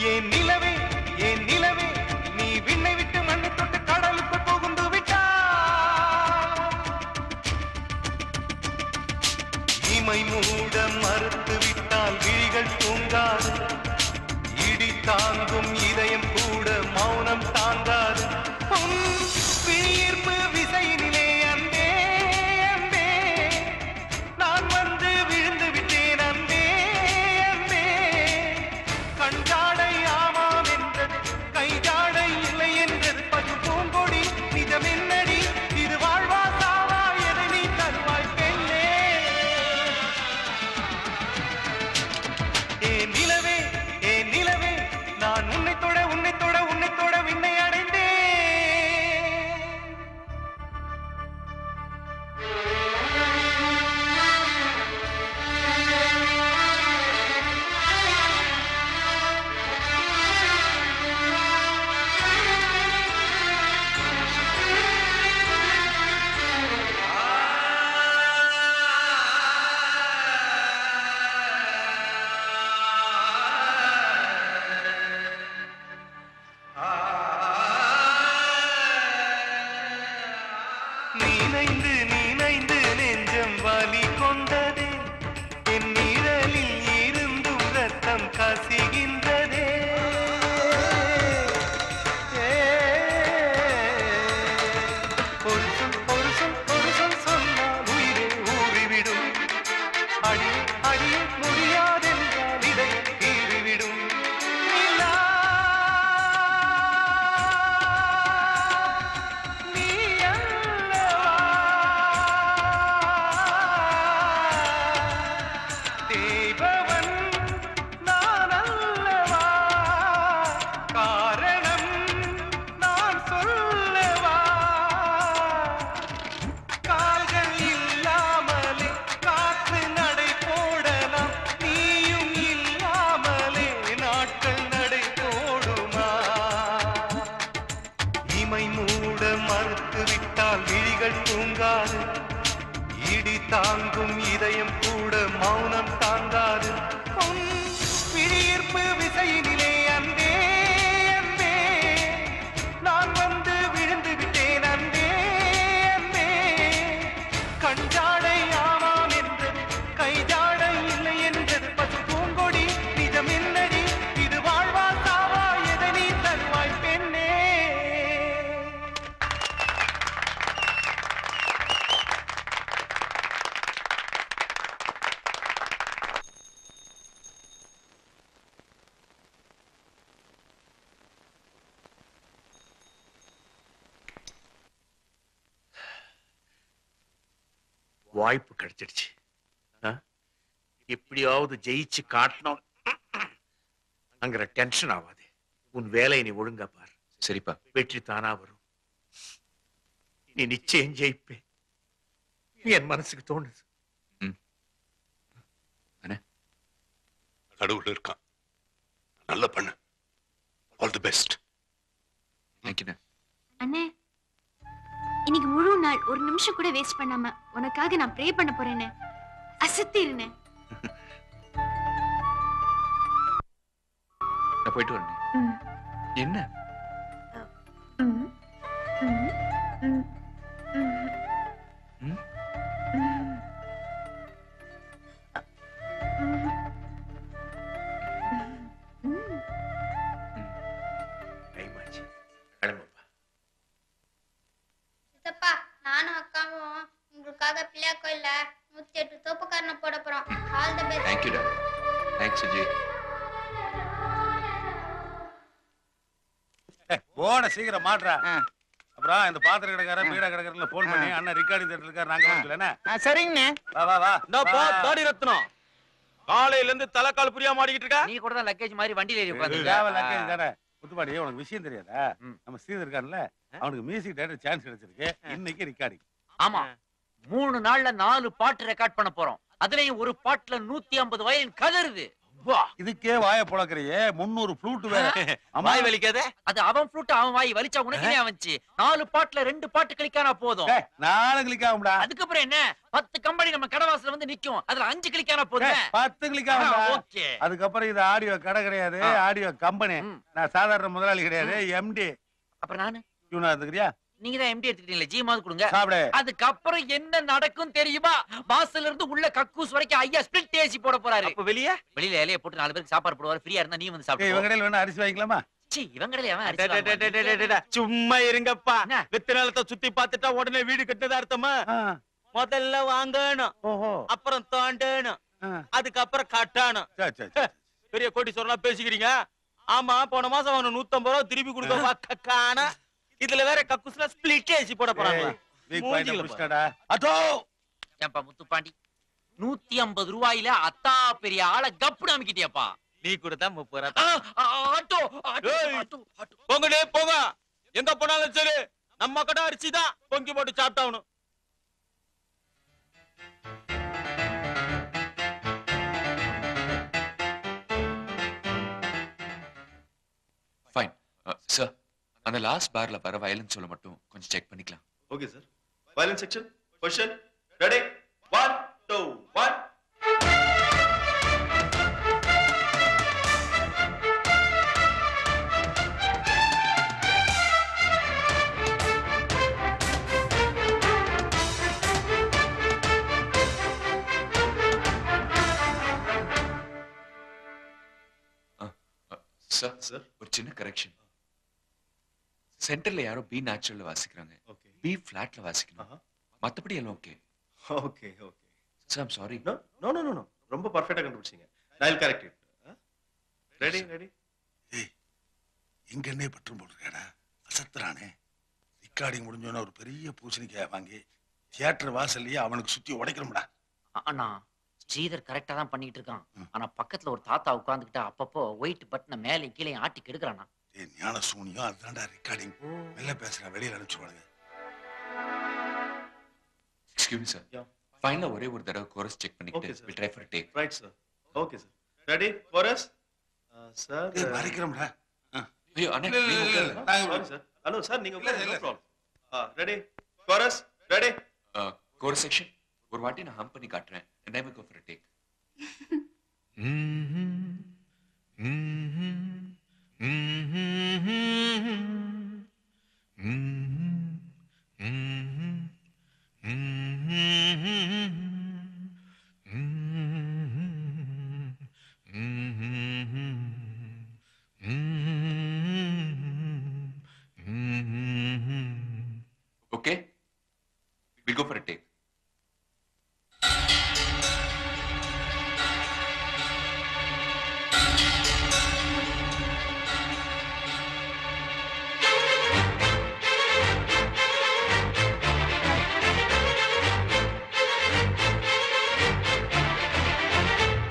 ஏன் நிலவே ஏன் நிலவே நீ விண்ணை விட்டு மண்ணை தொட்டு கடலுக்கு புகுந்து விட்டாய் இமை மூட மறுத்து விட்டால் விழிகள் தூங்காது இடி தாங்கும் இதயம் கூட மௌனம் தாங்காது உன் விழியீர்ப்பு விசையினிலே அன்பே அன்பே நான் வந்து விழுந்து விட்டேன் அன்பே அன்பே கண்ஜாடை ஆமாம் என்றது கைஜாடை இல்லை என்றது பசு பூங்கொடி நிஜம் என்னடி இது வாழ்வா சாவா எதை நீ தருவாய் பெண்ணே ஏ நிலவே ஏ நிலவே நான் உன்னை தொட உன்னை தொட உன்னை தொட விண்ணை அடைந்தேன் நீனைந்து நீனைந்து நெஞ்சம் வலி கொண்டதே என் நிழலில் இருந்தும் ரத்தம் கசிகின்றதே ஏ, ஒரு சொல் ஒரு சொல் ஒரு சொல் சொன்னால் உயிரே ஊறிவிடும் அடி அடிய முடியாதென்றால் இதயம் கீறிவிடும் நிலா, நீ அல்லவா தேவவன் நான் அல்லவா காரணம் நான் சொல்லவா கால்கள் இல்லாமலே காற்று நடை போடலாம் நீயும் இல்லாமலே நாட்கள் நடை போடுமா இமை மூட மறுத்து விட்டால் விழிகள் தூங்காது இடி தாங்கும் இதயம் கூட மௌனம் தாங்காது உன் விழியீர்ப்பு விசையினிலே அன்பே அன்பே நான் வந்து விழுந்து விட்டேன் அன்பே அன்பே கஞ்சாடை ஆமாம் என்றது கைஜாடை இல்லை என்றது பசு பூங்கொடி நிஜம் என்னடி இது வாழ்வா சாவா எதை நீ தருவாய் பெண்ணே வாய்ப்பு கிடைச்சிடுச்சு ஆ? எப்படியாவது ஜெயிச்சு காட்டணும் அங்கிற டென்ஷன் ஆகாது உன் வேலையை நீ ஒழுங்கா பார் சரிப்பா வெற்றி தானா வரும் நீ நிச்சயம் ஜெயிப்பே என் மனசுக்கு தோணுது கடவுள் இருக்கான் நல்ல பண்ணு ஆல் தி பெஸ்ட் தேங்க்யூண்ணே அண்ணே இன்னைக்கு முழு நாள் ஒரு நிமிஷம் கூட வேஸ்ட் பண்ணாம உனக்காக நான் ப்ரே பண்ண போறேன்னு அசத்திருனே நான் போயிட்டு வரேன் ம். என்ன ம்? டைம் ஆச்சு கிளம்புப்பா சித்தப்பா நானும் அக்காவும் உங்களுக்காக பிள்ளையா கோயில்ல நூத்தி எட்டு தோப்புக்காரனை போட போறோம் ஆல் தி பெஸ்ட் தேங்க்யூடா தேங்க்ஸ் அஜய் போன சீக்கிரம் மாட்றா அப்புறம் இந்த பாத்திர கடைக்காரன் பீடா கடைக்காரன் போன் பண்ணி அண்ணன் ரிகார்டிங் தேட்டர் இருக்காரு நாங்க வரலண்ணே சரிங்கண்ணே வா வா வா இந்தாப்பா தாடி ரத்னம் காலையில இருந்து தலைக்கால் புரியா மாடிக்கிட்டு இருக்க நீ கூட தான் லக்கேஜ் மாதிரி வண்டியில ஏறி தேவை லக்கேஜ் உட்காந்துருக்க தானே முத்துப்பாடி உனக்கு விஷயம் தெரியாதா நம்ம ஸ்ரீதர் இருக்கான்ல அவனுக்கு மியூசிக் டைரக்டர் சான்ஸ் கிடைச்சிருக்கு இன்னைக்கு ரிகார்டிங் ஆமா மூணு நாள்ல நாலு பாட்டு ரெக்கார்ட் பண்ண போறோம் அதுலயும் ஒரு பாட்டுல நூத்தி ஐம்பது வயலின் கதறுது இதுக்கே வாய புழக்கறியே முன்னூறு ஃப்ளூட் வேற ஆமா வாய் வலிக்காத அது அவன் ஃப்ளூட் அவன் வாய் வலிச்சா உனக்கு என்ன வந்துச்சு நாலு பாட்டுல ரெண்டு பாட்டு கிளிக்கானா போதும் டேய், நாலு கிளிக் ஆகும்டா அதுக்கப்புறம் என்ன பத்து கம்பெனி நம்ம கடவாசல வந்து நிக்கும் அதுல அஞ்சு கிளிக்கானா போதும் டேய், பத்து கிளிக் ஆகும்டா ஓகே அதுக்கப்புறம் இது ஆடியோ கடை கிடையாது ஆ. ஆடியோ கம்பெனி ம். நான் சாதாரண முதலாளி கிடையாது எம்டி அப்புறம் நானு இவனா இருந்துக்கிறியா நீங்க தான் எம்டி எடுத்துக்கிட்டீங்களா ஜி மாவது கொடுங்க சாப்பிடு அதுக்கப்புறம் என்ன நடக்கும் தெரியுமா வாசல்ல இருந்து உள்ள கக்கூஸ் வரைக்கும் ஐயா ஸ்பிளிட் ஏசி போட போறாரு அப்ப வெளிய வெளியில இலைய போட்டு நாலு பேருக்கு சாப்பாடு போடுவாரு ஃப்ரீயா இருந்தா நீ வந்து ஏய், இவங்க சாப்பிடு கடையில் வேணா அரிசி வாங்கிக்கலாமா சி இவங்க கடையில அவன் டே, அரிசி டே, டே, டே, டே, டே, டே, டே. சும்மா இருங்கப்பா என்ன? வித்து நிலத்தை சுத்தி பார்த்துட்டா உடனே வீடு கட்டுனதா அர்த்தமா ஆ, முதல்ல வாங்கணும் ஓஹோ அப்புறம் தோண்டணும் ஆ, அதுக்கப்புறம் கட்டணும் சரி சரி சரி. பெரிய கோடி சொல்லலாம் பேசிக்கிறீங்க ஆமா போன மாசம் அவனு நூத்தம்பது ரூபா திருப்பி கொடுக்க காண இதுல வேற கக்குஸ்ல ஸ்பிளிட் ஏசி போட போறாங்களா ஏய், weak point அ மூஞ்சில புடிச்சிட்டாடா. அதோ ஏன்பா முத்துப்பாண்டி நூத்தி ஐம்பது ரூபாயில அத்தா பெரிய ஆளை கப்புடு அமைக்கிட்டியாப்பா நீ கொடுத்தா முப்பது ரூபா ஆ, தான். ஆ, ஆட்டோ ஆட்டோ ஏய். ஆட்டோ ஆட்டோ போங்க டே போங்க எங்க போனாலும் சரி நம்ம கடை அரிசி தான் பொங்கி போட்டு சாப்பிட்டாகணும் ஃபைன் சார் அந்த லாஸ்ட் பார்ல வர வயலன்ஸ் சொல்ல மட்டும் கொஞ்சம் செக் பண்ணிக்கலாம் okay sir violin section position ready one two one sir sir ஒரு சின்ன கரெக்ஷன் சென்டர்ல யாரோ பி நேச்சுரல்ல வாசிக்கிறாங்க ஓகே பி ஃபிளாட்ல வாசிக்கணும் ஆஹா. மத்தபடி எல்லாம் okay okay okay sir I'm sorry no no no no ரொம்ப பர்ஃபெக்ட்டா கண்டுபிடிச்சீங்க நைல் கரெக்ட் இட் ரெடி ரெடி எங்க எண்ணெய் பற்றும் போட்டிருக்காடா அசத்துறானே ரிக்கார்டிங் முடிஞ்சோன்னா ஒரு பெரிய பூசணிக்காய வாங்கி தியேட்டர் வாசல்லையே அவனுக்கு சுத்தி உடைக்கணும்டா அண்ணா ஸ்ரீதர் கரெக்டா தான் பண்ணிட்டு இருக்கான் ம். ஆனா பக்கத்துல ஒரு தாத்தா உட்கார்ந்துகிட்டு அப்பப்போ ஒயிட் பட்டனை மேலே கீழே ஆட்டி கெடுக்கிறானா ஏய் ஞான சூனியம் அதுதான்டா ரெக்கார்டிங் மெல்ல பேசுற வெளியில அனுப்பிச்சுடுவாங்க எக்ஸ்கியூஸ் சார் Yeah. ஃபைனலா ஒரே ஒரு தடவை கோரஸ் செக் Okay, பண்ணிட்டு sir. Will try for take right sir okay sir ready chorus sir ஏய் மறைக்கிறோம்டா ஐயோ அண்ணா இல்ல, இல்ல, நீங்க இல்ல, உட்காருங்க. நாங்க சாரி சார் ஹலோ சார் நீங்க இல்ல, இல்ல, இல்ல. Ready chorus ready chorus section ஒரு வாட்டி நான் ஹம் பண்ணி காட்டுறேன் and then we go for a take Mm-hmm.